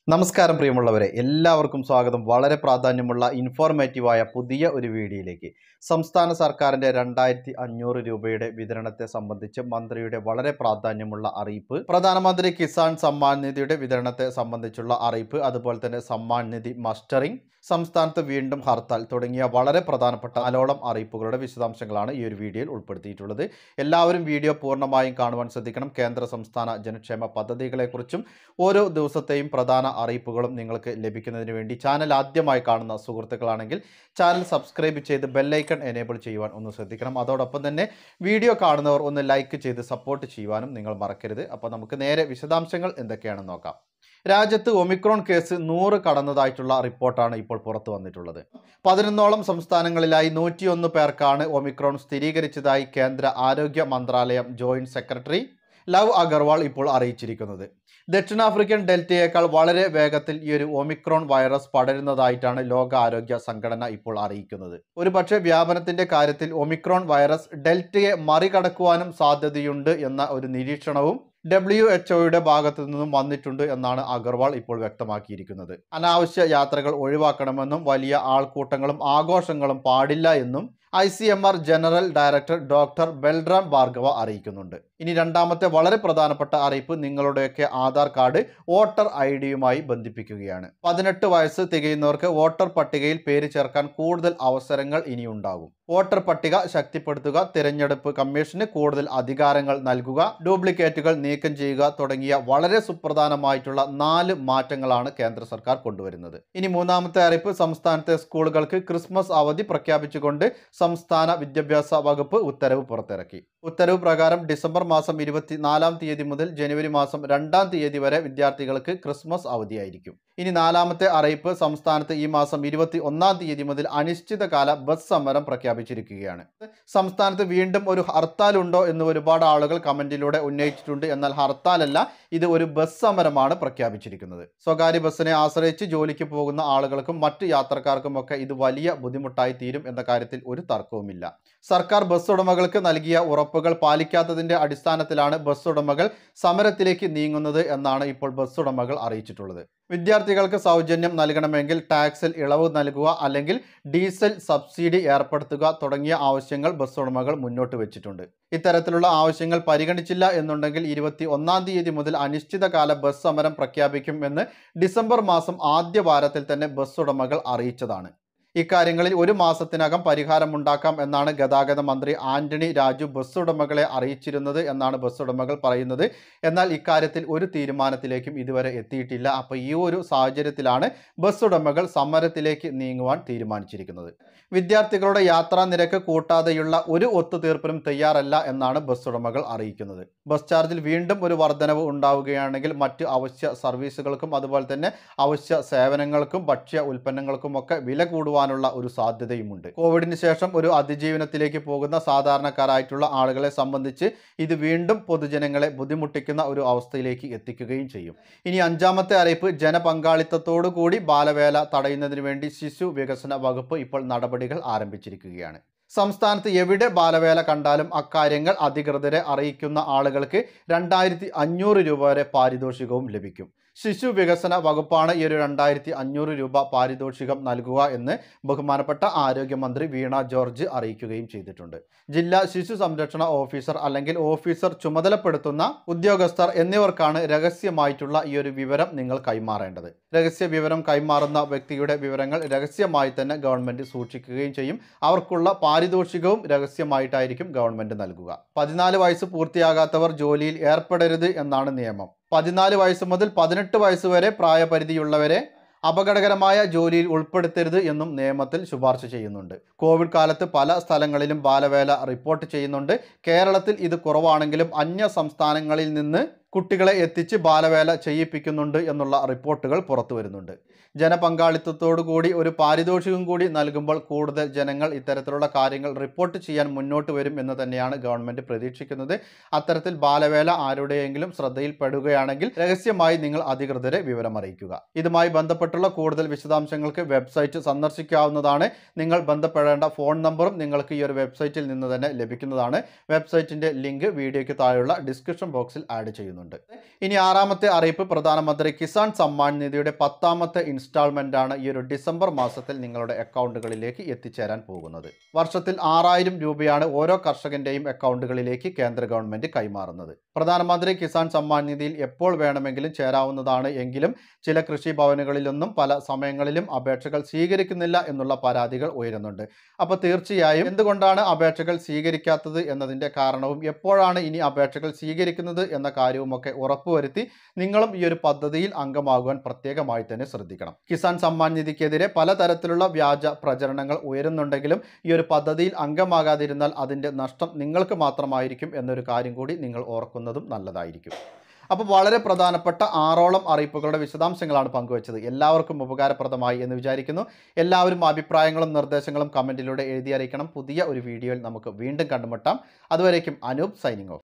നമസ്കാരം പ്രിയമുള്ളവരെ എല്ലാവർക്കും സ്വാഗതം വളരെ പ്രാധാന്യമുള്ള ഇൻഫോർമേറ്റീവായ പുതിയ ഒരു വീഡിയോയിലേക്ക് സംസ്ഥാന സർക്കാരിൻ്റെ രണ്ടായിരത്തി അഞ്ഞൂറ് രൂപയുടെ വിതരണത്തെ സംബന്ധിച്ച് മന്ത്രിയുടെ വളരെ പ്രാധാന്യമുള്ള അറിയിപ്പ് പ്രധാനമന്ത്രി കിസാൻ സമ്മാൻ നിധിയുടെ വിതരണത്തെ സംബന്ധിച്ചുള്ള അറിയിപ്പ് അതുപോലെ തന്നെ സമ്മാൻ നിധി മസ്റ്ററിംഗ് സംസ്ഥാനത്ത് വീണ്ടും ഹർത്താൽ തുടങ്ങിയ വളരെ പ്രധാനപ്പെട്ട അലോളം അറിയിപ്പുകളുടെ വിശദാംശങ്ങളാണ് ഈ ഒരു വീഡിയോയിൽ ഉൾപ്പെടുത്തിയിട്ടുള്ളത് എല്ലാവരും വീഡിയോ പൂർണ്ണമായും കാണുവാൻ ശ്രദ്ധിക്കണം കേന്ദ്ര സംസ്ഥാന ജനക്ഷേമ പദ്ധതികളെക്കുറിച്ചും ഓരോ ദിവസത്തെയും പ്രധാന അറിയിപ്പുകളും നിങ്ങൾക്ക് ലഭിക്കുന്നതിന് വേണ്ടി ചാനൽ ആദ്യമായി കാണുന്ന സുഹൃത്തുക്കളാണെങ്കിൽ ചാനൽ സബ്സ്ക്രൈബ് ചെയ്ത് ബെല്ലൈക്കൺ എനേബിൾ ചെയ്യുവാൻ ഒന്ന് ശ്രദ്ധിക്കണം അതോടൊപ്പം തന്നെ വീഡിയോ കാണുന്നവർ ഒന്ന് ലൈക്ക് ചെയ്ത് സപ്പോർട്ട് ചെയ്യുവാനും നിങ്ങൾ മറക്കരുത് അപ്പോൾ നമുക്ക് നേരെ വിശദാംശങ്ങൾ എന്തൊക്കെയാണെന്ന് നോക്കാം രാജ്യത്ത് ഒമിക്രോൺ കേസ് നൂറ് കടന്നതായിട്ടുള്ള റിപ്പോർട്ടാണ് ഇപ്പോൾ പുറത്തു വന്നിട്ടുള്ളത് പതിനൊന്നോളം സംസ്ഥാനങ്ങളിലായി നൂറ്റിയൊന്ന് പേർക്കാണ് ഒമിക്രോൺ സ്ഥിരീകരിച്ചതായി കേന്ദ്ര ആരോഗ്യ മന്ത്രാലയം ജോയിന്റ് സെക്രട്ടറി ലവ് അഗർവാൾ ഇപ്പോൾ അറിയിച്ചിരിക്കുന്നത് ദക്ഷിണാഫ്രിക്കൻ ഡെൽറ്റയേക്കാൾ വളരെ വേഗത്തിൽ ഈ ഒരു ഒമിക്രോൺ വൈറസ് പടരുന്നതായിട്ടാണ് ലോക ആരോഗ്യ സംഘടന ഇപ്പോൾ അറിയിക്കുന്നത് ഒരുപക്ഷെ വ്യാപനത്തിന്റെ കാര്യത്തിൽ ഒമിക്രോൺ വൈറസ് ഡെൽറ്റയെ മറികടക്കുവാനും സാധ്യതയുണ്ട് എന്ന ഒരു നിരീക്ഷണവും ഡബ്ല്യു എച്ച് ഒയുടെ ഭാഗത്തു നിന്നും വന്നിട്ടുണ്ട് എന്നാണ് അഗർവാൾ ഇപ്പോൾ വ്യക്തമാക്കിയിരിക്കുന്നത് അനാവശ്യ യാത്രകൾ ഒഴിവാക്കണമെന്നും വലിയ ആൾക്കൂട്ടങ്ങളും ആഘോഷങ്ങളും പാടില്ല എന്നും I C M R general director doctor Balram Bhargava അറിയിക്കുന്നുണ്ട് ഇനി രണ്ടാമത്തെ വളരെ പ്രധാനപ്പെട്ട അറിയിപ്പ് നിങ്ങളുടെയൊക്കെ ആധാർ കാർഡ് വോട്ടർ ഐ ഡിയുമായി ബന്ധിപ്പിക്കുകയാണ് പതിനെട്ട് വയസ്സ് തികയുന്നവർക്ക് വോട്ടർ പട്ടികയിൽ പേര് ചേർക്കാൻ കൂടുതൽ അവസരങ്ങൾ ഇനിയുണ്ടാകും വോട്ടർ പട്ടിക ശക്തിപ്പെടുത്തുക തിരഞ്ഞെടുപ്പ് കമ്മീഷന് കൂടുതൽ അധികാരങ്ങൾ നൽകുക ഡ്യൂപ്ലിക്കേറ്റുകൾ നീക്കം ചെയ്യുക തുടങ്ങിയ വളരെ സുപ്രധാനമായിട്ടുള്ള നാല് മാറ്റങ്ങളാണ് കേന്ദ്ര സർക്കാർ കൊണ്ടുവരുന്നത് ഇനി മൂന്നാമത്തെ അറിയിപ്പ് സംസ്ഥാനത്തെ സ്കൂളുകൾക്ക് ക്രിസ്മസ് അവധി പ്രഖ്യാപിച്ചുകൊണ്ട് സംസ്ഥാന വിദ്യാഭ്യാസ വകുപ്പ് ഉത്തരവ് പുറത്തിറക്കി ഉത്തരവ് പ്രകാരം ഡിസംബർ മാസം ഇരുപത്തിനാലാം തീയതി മുതൽ ജനുവരി മാസം രണ്ടാം തീയതി വരെ വിദ്യാർത്ഥികൾക്ക് ക്രിസ്മസ് അവധിയായിരിക്കും ഇനി നാലാമത്തെ അറിയിപ്പ് സംസ്ഥാനത്ത് ഈ മാസം ഇരുപത്തി ഒന്നാം തീയതി മുതൽ അനിശ്ചിതകാല ബസ് സമരം പ്രഖ്യാപിച്ചിരിക്കുകയാണ് സംസ്ഥാനത്ത് വീണ്ടും ഒരു ഹർത്താൽ ഉണ്ടോ എന്ന് ഒരുപാട് ആളുകൾ കമന്റിലൂടെ ഉന്നയിച്ചിട്ടുണ്ട് എന്നാൽ ഹർത്താലല്ല ഇത് ഒരു ബസ് സമരമാണ് പ്രഖ്യാപിച്ചിരിക്കുന്നത് സ്വകാര്യ ബസ്സിനെ ആശ്രയിച്ച് ജോലിക്ക് പോകുന്ന ആളുകൾക്കും മറ്റ് യാത്രക്കാർക്കും ഒക്കെ ഇത് വലിയ ബുദ്ധിമുട്ടായി തീരും എന്ന കാര്യത്തിൽ ഒരു തർക്കവുമില്ല സർക്കാർ ബസ് ഉടമകൾക്ക് നൽകിയ ഉറപ്പുകൾ പാലിക്കാത്തതിന്റെ അടിസ്ഥാനത്തിലാണ് ബസ് ഉടമകൾ സമരത്തിലേക്ക് നീങ്ങുന്നത് എന്നാണ് ഇപ്പോൾ ബസ് ഉടമകൾ അറിയിച്ചിട്ടുള്ളത് വിദ്യാർത്ഥികൾക്ക് സൗജന്യം നൽകണമെങ്കിൽ ടാക്സിൽ ഇളവ് നൽകുക അല്ലെങ്കിൽ ഡീസൽ സബ്സിഡി ഏർപ്പെടുത്തുക തുടങ്ങിയ ആവശ്യങ്ങൾ ബസ് ഉടമകൾ മുന്നോട്ട് വെച്ചിട്ടുണ്ട് ഇത്തരത്തിലുള്ള ആവശ്യങ്ങൾ പരിഗണിച്ചില്ല എന്നുണ്ടെങ്കിൽ ഇരുപത്തി ഒന്നാം തീയതി മുതൽ അനിശ്ചിതകാല ബസ് സമരം പ്രഖ്യാപിക്കും എന്ന് ഡിസംബർ മാസം ആദ്യ വാരത്തിൽ തന്നെ ബസ് ഉടമകൾ അറിയിച്ചതാണ് ഇക്കാര്യങ്ങളിൽ ഒരു മാസത്തിനകം പരിഹാരമുണ്ടാക്കാം എന്നാണ് ഗതാഗത മന്ത്രി ആന്റണി രാജു ബസ് ഉടമകളെ അറിയിച്ചിരുന്നത് എന്നാണ് ബസ് ഉടമകൾ പറയുന്നത് എന്നാൽ ഇക്കാര്യത്തിൽ ഒരു തീരുമാനത്തിലേക്കും ഇതുവരെ എത്തിയിട്ടില്ല അപ്പോൾ ഈ ഒരു സാഹചര്യത്തിലാണ് ബസ് ഉടമകൾ സമരത്തിലേക്ക് നീങ്ങുവാൻ തീരുമാനിച്ചിരിക്കുന്നത് വിദ്യാർത്ഥികളുടെ യാത്രാ നിരക്ക് കൂട്ടാതെയുള്ള ഒരു ഒത്തുതീർപ്പിനും തയ്യാറല്ല എന്നാണ് ബസ് ഉടമകൾ അറിയിക്കുന്നത് ബസ് ചാർജിൽ വീണ്ടും ഒരു വർധനവ് ഉണ്ടാവുകയാണെങ്കിൽ മറ്റ് അവശ്യ സർവീസുകൾക്കും അതുപോലെ തന്നെ അവശ്യ സേവനങ്ങൾക്കും ഭക്ഷ്യ ഉൽപ്പന്നങ്ങൾക്കും ഒക്കെ വില കൂടുവാനുള്ള ഒരു സാധ്യതയുമുണ്ട് കോവിഡിന് ശേഷം ഒരു അതിജീവനത്തിലേക്ക് പോകുന്ന സാധാരണക്കാരായിട്ടുള്ള ആളുകളെ സംബന്ധിച്ച് ഇത് വീണ്ടും പൊതുജനങ്ങളെ ബുദ്ധിമുട്ടിക്കുന്ന ഒരു അവസ്ഥയിലേക്ക് എത്തിക്കുകയും ചെയ്യും ഇനി അഞ്ചാമത്തെ അറിയിപ്പ് ജനപങ്കാളിത്തത്തോടു കൂടി ബാലവേല തടയുന്നതിന് വേണ്ടി ശിശു വികസന വകുപ്പ് ഇപ്പോൾ നടപടികൾ ആരംഭിച്ചിരിക്കുകയാണ് സംസ്ഥാനത്ത് എവിടെ ബാലവേല കണ്ടാലും അക്കാര്യങ്ങൾ അധികൃതരെ അറിയിക്കുന്ന ആളുകൾക്ക് രണ്ടായിരത്തി അഞ്ഞൂറ് രൂപ വരെ പാരിതോഷികവും ലഭിക്കും ശിശു വികസന വകുപ്പാണ് ഈ ഒരു രണ്ടായിരത്തി അഞ്ഞൂറ് രൂപ പാരിതോഷികം നൽകുക എന്ന് ബഹുമാനപ്പെട്ട ആരോഗ്യമന്ത്രി വീണ ജോർജ് അറിയിക്കുകയും ചെയ്തിട്ടുണ്ട് ജില്ലാ ശിശു സംരക്ഷണ ഓഫീസർ അല്ലെങ്കിൽ ഓഫീസർ ചുമതലപ്പെടുത്തുന്ന ഉദ്യോഗസ്ഥർ എന്നിവർക്കാണ് രഹസ്യമായിട്ടുള്ള ഈ ഒരു വിവരം നിങ്ങൾ കൈമാറേണ്ടത് രഹസ്യ വിവരം കൈമാറുന്ന വ്യക്തിയുടെ വിവരങ്ങൾ രഹസ്യമായി തന്നെ ഗവൺമെന്റ് സൂക്ഷിക്കുകയും ചെയ്യും അവർക്കുള്ള പാരിതോഷികവും രഹസ്യമായിട്ടായിരിക്കും ഗവൺമെന്റ് നൽകുക പതിനാല് വയസ്സ് പൂർത്തിയാകാത്തവർ ജോലിയിൽ ഏർപ്പെടരുത് എന്നാണ് നിയമം പതിനാല് വയസ്സ് മുതൽ പതിനെട്ട് വയസ്സ് വരെ പ്രായപരിധിയുള്ളവരെ അപകടകരമായ ജോലിയിൽ ഉൾപ്പെടുത്തരുത് എന്നും നിയമത്തിൽ ശുപാർശ ചെയ്യുന്നുണ്ട് കോവിഡ് കാലത്ത് പല സ്ഥലങ്ങളിലും ബാലവേല റിപ്പോർട്ട് ചെയ്യുന്നുണ്ട് കേരളത്തിൽ ഇത് കുറവാണെങ്കിലും അന്യ സംസ്ഥാനങ്ങളിൽ നിന്ന് കുട്ടികളെ എത്തിച്ച് ബാലവേല ചെയ്യിപ്പിക്കുന്നുണ്ട് എന്നുള്ള റിപ്പോർട്ടുകൾ പുറത്തു വരുന്നുണ്ട് ജനപങ്കാളിത്തത്തോടു കൂടി ഒരു പാരിതോഷികം കൂടി നൽകുമ്പോൾ കൂടുതൽ ജനങ്ങൾ ഇത്തരത്തിലുള്ള കാര്യങ്ങൾ റിപ്പോർട്ട് ചെയ്യാൻ മുന്നോട്ട് വരും എന്ന് തന്നെയാണ് ഗവൺമെന്റ് പ്രതീക്ഷിക്കുന്നത് അത്തരത്തിൽ ബാലവേല ആരുടെയെങ്കിലും ശ്രദ്ധയിൽപ്പെടുകയാണെങ്കിൽ രഹസ്യമായി നിങ്ങൾ അധികൃതരെ വിവരം അറിയിക്കുക ഇതുമായി ബന്ധപ്പെട്ടുള്ള കൂടുതൽ വിശദാംശങ്ങൾക്ക് വെബ്സൈറ്റ് സന്ദർശിക്കാവുന്നതാണ് നിങ്ങൾ ബന്ധപ്പെടേണ്ട ഫോൺ നമ്പറും നിങ്ങൾക്ക് ഈ ഒരു വെബ്സൈറ്റിൽ നിന്ന് തന്നെ ലഭിക്കുന്നതാണ് വെബ്സൈറ്റിന്റെ ലിങ്ക് വീഡിയോയ്ക്ക് താഴെയുള്ള ഡിസ്ക്രിപ്ഷൻ ബോക്സിൽ ആഡ് ചെയ്യുന്നു ചെയ്യുന്നുണ്ട് ഇനി ആറാമത്തെ അറിയിപ്പ് പ്രധാനമന്ത്രി കിസാൻ സമ്മാൻ നിധിയുടെ പത്താമത്തെ ഇൻസ്റ്റാൾമെന്റ് ആണ് ഈ ഒരു ഡിസംബർ മാസത്തിൽ നിങ്ങളുടെ അക്കൗണ്ടുകളിലേക്ക് എത്തിച്ചേരാൻ പോകുന്നത് വർഷത്തിൽ ആറായിരം രൂപയാണ് ഓരോ കർഷകന്റെയും അക്കൗണ്ടുകളിലേക്ക് കേന്ദ്ര ഗവൺമെന്റ് കൈമാറുന്നത് പ്രധാനമന്ത്രി കിസാൻ സമ്മാൻ നിധിയിൽ എപ്പോൾ വേണമെങ്കിലും ചേരാവുന്നതാണ് എങ്കിലും ചില കൃഷി ഭവനുകളിലൊന്നും പല സമയങ്ങളിലും അപേക്ഷകൾ സ്വീകരിക്കുന്നില്ല എന്നുള്ള പരാതികൾ ഉയരുന്നുണ്ട് അപ്പോൾ തീർച്ചയായും എന്തുകൊണ്ടാണ് അപേക്ഷകൾ സ്വീകരിക്കാത്തത് എന്നതിൻ്റെ കാരണവും എപ്പോഴാണ് ഇനി അപേക്ഷകൾ സ്വീകരിക്കുന്നത് എന്ന കാര്യവുമൊക്കെ ഉറപ്പുവരുത്തി നിങ്ങളും ഈ ഒരു പദ്ധതിയിൽ അംഗമാകുവാൻ പ്രത്യേകമായി തന്നെ ശ്രദ്ധിക്കണം കിസാൻ സമ്മാൻ നിധിക്കെതിരെ പലതരത്തിലുള്ള വ്യാജ പ്രചരണങ്ങൾ ഉയരുന്നുണ്ടെങ്കിലും ഈ ഒരു പദ്ധതിയിൽ അംഗമാകാതിരുന്നാൽ അതിൻ്റെ നഷ്ടം നിങ്ങൾക്ക് മാത്രമായിരിക്കും എന്നൊരു കാര്യം കൂടി നിങ്ങൾ ഓർക്കുന്നതും നല്ലതായിരിക്കും അപ്പോൾ വളരെ പ്രധാനപ്പെട്ട ആറോളം അറിയിപ്പുകളുടെ വിശദാംശങ്ങളാണ് പങ്കുവച്ചത് എല്ലാവർക്കും ഉപകാരപ്രദമായി എന്ന് വിചാരിക്കുന്നു എല്ലാവരും അഭിപ്രായങ്ങളും നിർദ്ദേശങ്ങളും കമൻറ്റിലൂടെ എഴുതി അറിയിക്കണം പുതിയ ഒരു വീഡിയോയിൽ നമുക്ക് വീണ്ടും കണ്ടുമുട്ടാം അതുവരേക്കും അനൂപ് സൈനിങ് ഓഫ്